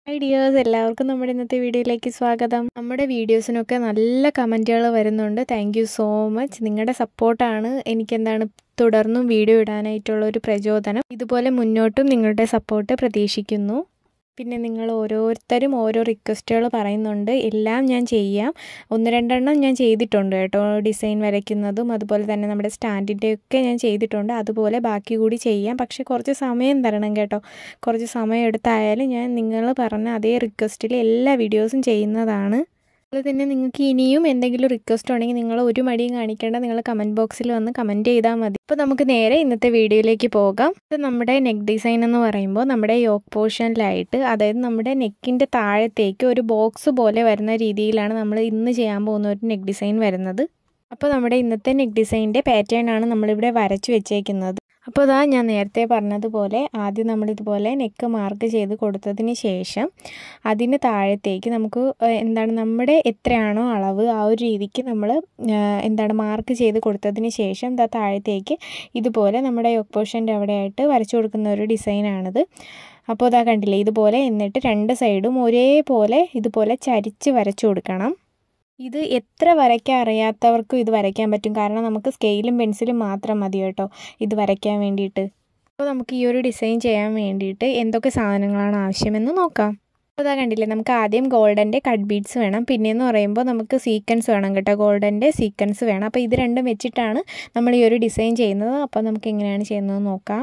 ideas എല്ലാവർക്കും നമ്മുടെ ഇന്നത്തെ വീഡിയോയിലേക്ക് സ്വാഗതം നമ്മുടെ വീഡിയോസിനൊക്കെ നല്ല കമൻറ്റുകൾ വരുന്നുണ്ട് താങ്ക് യു സോ മച്ച് നിങ്ങളുടെ സപ്പോർട്ടാണ് എനിക്കെന്താണ് തുടർന്നും വീഡിയോ ഇടാനായിട്ടുള്ള ഒരു പ്രചോദനം ഇതുപോലെ മുന്നോട്ടും നിങ്ങളുടെ സപ്പോർട്ട് പ്രതീക്ഷിക്കുന്നു പിന്നെ നിങ്ങൾ ഓരോരുത്തരും ഓരോ റിക്വസ്റ്റുകൾ പറയുന്നുണ്ട് എല്ലാം ഞാൻ ചെയ്യാം ഒന്ന് രണ്ടെണ്ണം ഞാൻ ചെയ്തിട്ടുണ്ട് കേട്ടോ ഡിസൈൻ വരയ്ക്കുന്നതും അതുപോലെ തന്നെ നമ്മുടെ സ്റ്റാൻഡിൻ്റെയൊക്കെ ഞാൻ ചെയ്തിട്ടുണ്ട് അതുപോലെ ബാക്കി കൂടി ചെയ്യാം പക്ഷേ കുറച്ച് സമയം തരണം കേട്ടോ കുറച്ച് സമയം എടുത്തായാലും ഞാൻ നിങ്ങൾ പറഞ്ഞ അതേ റിക്വസ്റ്റിൽ എല്ലാ വീഡിയോസും ചെയ്യുന്നതാണ് അതുപോലെ തന്നെ നിങ്ങൾക്ക് ഇനിയും എന്തെങ്കിലും റിക്വസ്റ്റ് ഉണ്ടെങ്കിൽ നിങ്ങൾ ഒരു മടിയും കാണിക്കേണ്ട നിങ്ങൾ കമൻറ്റ് ബോക്സിൽ വന്ന് കമൻറ്റ് ചെയ്താൽ മതി അപ്പോൾ നമുക്ക് നേരെ ഇന്നത്തെ വീഡിയോയിലേക്ക് പോകാം ഇത് നമ്മുടെ നെക്ക് ഡിസൈൻ എന്ന് പറയുമ്പോൾ നമ്മുടെ യോക്ക് പോർഷനിലായിട്ട് അതായത് നമ്മുടെ നെക്കിൻ്റെ താഴത്തേക്ക് ഒരു ബോക്സ് പോലെ വരുന്ന രീതിയിലാണ് നമ്മൾ ഇന്ന് ചെയ്യാൻ പോകുന്ന ഒരു നെക്ക് ഡിസൈൻ വരുന്നത് അപ്പോൾ നമ്മുടെ ഇന്നത്തെ നെക്ക് ഡിസൈനിൻ്റെ പാറ്റേൺ ആണ് നമ്മളിവിടെ വരച്ചു വെച്ചേക്കുന്നത് അപ്പോൾ ഇതാ ഞാൻ നേരത്തെ പറഞ്ഞതുപോലെ ആദ്യം നമ്മളിതുപോലെ നെക്ക് മാർക്ക് ചെയ്ത് കൊടുത്തതിന് ശേഷം അതിന് താഴത്തേക്ക് നമുക്ക് എന്താണ് നമ്മുടെ എത്രയാണോ അളവ് ആ ഒരു രീതിക്ക് നമ്മൾ എന്താണ് മാർക്ക് ചെയ്ത് കൊടുത്തതിന് ശേഷം ഇതാ താഴത്തേക്ക് ഇതുപോലെ നമ്മുടെ യോക്ക് പോർഷൻ്റെ അവിടെയായിട്ട് വരച്ചു കൊടുക്കുന്ന ഒരു ഡിസൈനാണിത് അപ്പോൾ ഇതാ കണ്ടില്ലേ ഇതുപോലെ എന്നിട്ട് രണ്ട് സൈഡും ഒരേപോലെ ഇതുപോലെ ചരിച്ച് വരച്ചു കൊടുക്കണം ഇത് എത്ര വരയ്ക്കാൻ അറിയാത്തവർക്കും ഇത് വരയ്ക്കാൻ പറ്റും കാരണം നമുക്ക് സ്കെയിലും പെൻസിലും മാത്രം മതി കേട്ടോ ഇത് വരയ്ക്കാൻ വേണ്ടിയിട്ട് അപ്പോൾ നമുക്ക് ഈ ഒരു ഡിസൈൻ ചെയ്യാൻ വേണ്ടിയിട്ട് എന്തൊക്കെ സാധനങ്ങളാണ് ആവശ്യമെന്ന് നോക്കാം അപ്പോൾ ഇതാ കണ്ടില്ലേ നമുക്ക് ആദ്യം ഗോൾഡൻ്റെ കട്ട് ബീഡ്സ് വേണം പിന്നെയെന്ന് പറയുമ്പോൾ നമുക്ക് സീക്വൻസ് വേണം കേട്ടോ ഗോൾഡൻ്റെ സീക്വൻസ് വേണം അപ്പോൾ ഇത് രണ്ടും വെച്ചിട്ടാണ് നമ്മൾ ഈ ഒരു ഡിസൈൻ ചെയ്യുന്നത് അപ്പോൾ നമുക്ക് എങ്ങനെയാണ് ചെയ്യുന്നത് നോക്കാം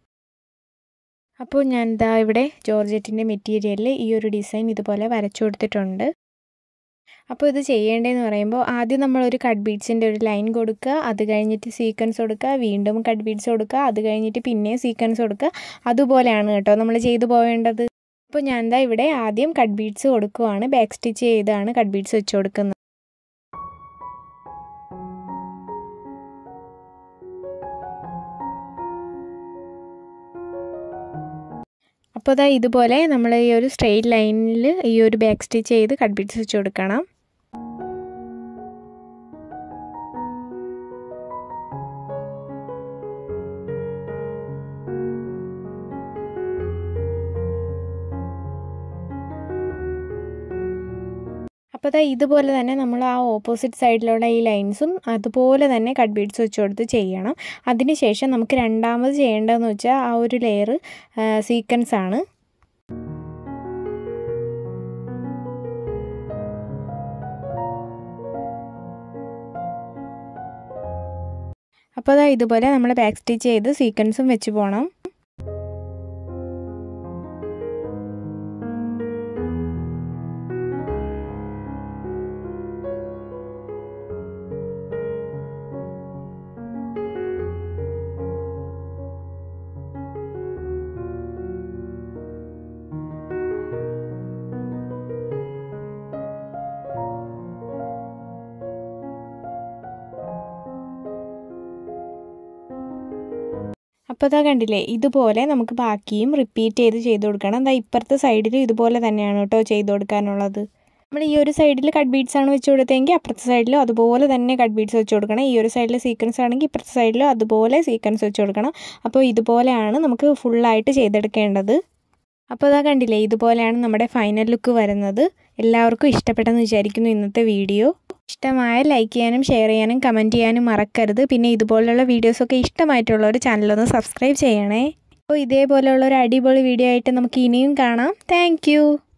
അപ്പോൾ ഞാൻ ഇതാ ഇവിടെ ജോർജറ്റിൻ്റെ മെറ്റീരിയലിൽ ഈ ഒരു ഡിസൈൻ ഇതുപോലെ വരച്ചു കൊടുത്തിട്ടുണ്ട് അപ്പോൾ ഇത് ചെയ്യേണ്ടതെന്ന് പറയുമ്പോൾ ആദ്യം നമ്മളൊരു കട്ട് ബീഡ്സിൻ്റെ ഒരു ലൈൻ കൊടുക്കുക അത് കഴിഞ്ഞിട്ട് സീക്വൻസ് കൊടുക്കുക വീണ്ടും കട്ട് ബീഡ്സ് കൊടുക്കുക അത് കഴിഞ്ഞിട്ട് പിന്നെയും സീക്വൻസ് കൊടുക്കുക അതുപോലെയാണ് കേട്ടോ നമ്മൾ ചെയ്തു പോവേണ്ടത് അപ്പോൾ ഞാൻ എന്താ ഇവിടെ ആദ്യം കട്ട് ബീഡ്സ് കൊടുക്കുവാണ് ബാക്ക് സ്റ്റിച്ച് ചെയ്താണ് കട്ട് ബീഡ്സ് വെച്ച് കൊടുക്കുന്നത് അപ്പോൾ ഇതാ ഇതുപോലെ നമ്മൾ ഈ ഒരു സ്ട്രെയിറ്റ് ലൈനിൽ ഈ ഒരു ബാക്ക് സ്റ്റിച്ച് ചെയ്ത് കട്ട് ബീഡ്സ് വെച്ച് കൊടുക്കണം അപ്പോൾ അതാ ഇതുപോലെ തന്നെ നമ്മൾ ആ ഓപ്പോസിറ്റ് സൈഡിലുള്ള ഈ ലൈൻസും അതുപോലെ തന്നെ കട്ട് ബീഡ്സ് വെച്ച് കൊടുത്ത് ചെയ്യണം അതിനുശേഷം നമുക്ക് രണ്ടാമത് ചെയ്യേണ്ടതെന്ന് വെച്ചാൽ ആ ഒരു ലെയർ സീക്വൻസ് ആണ് അപ്പോൾ അതാ ഇതുപോലെ നമ്മൾ ബാക്ക് സ്റ്റിച്ച് ചെയ്ത് സീക്വൻസും വെച്ച് പോകണം അപ്പോൾ അതാ കണ്ടില്ലേ ഇതുപോലെ നമുക്ക് ബാക്കിയും റിപ്പീറ്റ് ചെയ്ത് ചെയ്ത് കൊടുക്കണം എന്താ ഇപ്പുറത്തെ സൈഡിൽ ഇതുപോലെ തന്നെയാണ് കേട്ടോ ചെയ്ത് കൊടുക്കാനുള്ളത് നമ്മൾ ഈ ഒരു സൈഡിൽ കട്ട് ബീഡ്സ് ആണ് വെച്ച് കൊടുത്തതെങ്കിൽ അപ്പുറത്തെ സൈഡിലും അതുപോലെ തന്നെ കട്ട് ബീഡ്സ് വെച്ച് കൊടുക്കണം ഈ ഒരു സൈഡിൽ സീക്വൻസ് ആണെങ്കിൽ ഇപ്പുറത്തെ സൈഡിലും അതുപോലെ സീക്വൻസ് വെച്ച് കൊടുക്കണം അപ്പോൾ ഇതുപോലെയാണ് നമുക്ക് ഫുള്ളായിട്ട് ചെയ്തെടുക്കേണ്ടത് അപ്പോൾ അതാ കണ്ടില്ലേ ഇതുപോലെയാണ് നമ്മുടെ ഫൈനൽ ലുക്ക് വരുന്നത് എല്ലാവർക്കും ഇഷ്ടപ്പെട്ടെന്ന് വിചാരിക്കുന്നു ഇന്നത്തെ വീഡിയോ ഇഷ്ടമായ ലൈക്ക് ചെയ്യാനും ഷെയർ ചെയ്യാനും കമൻറ്റ് ചെയ്യാനും മറക്കരുത് പിന്നെ ഇതുപോലുള്ള വീഡിയോസൊക്കെ ഇഷ്ടമായിട്ടുള്ളവർ ചാനലൊന്ന് സബ്സ്ക്രൈബ് ചെയ്യണേ അപ്പോൾ ഇതേപോലെയുള്ള ഒരു അടിപൊളി വീഡിയോ ആയിട്ട് നമുക്ക് ഇനിയും കാണാം താങ്ക്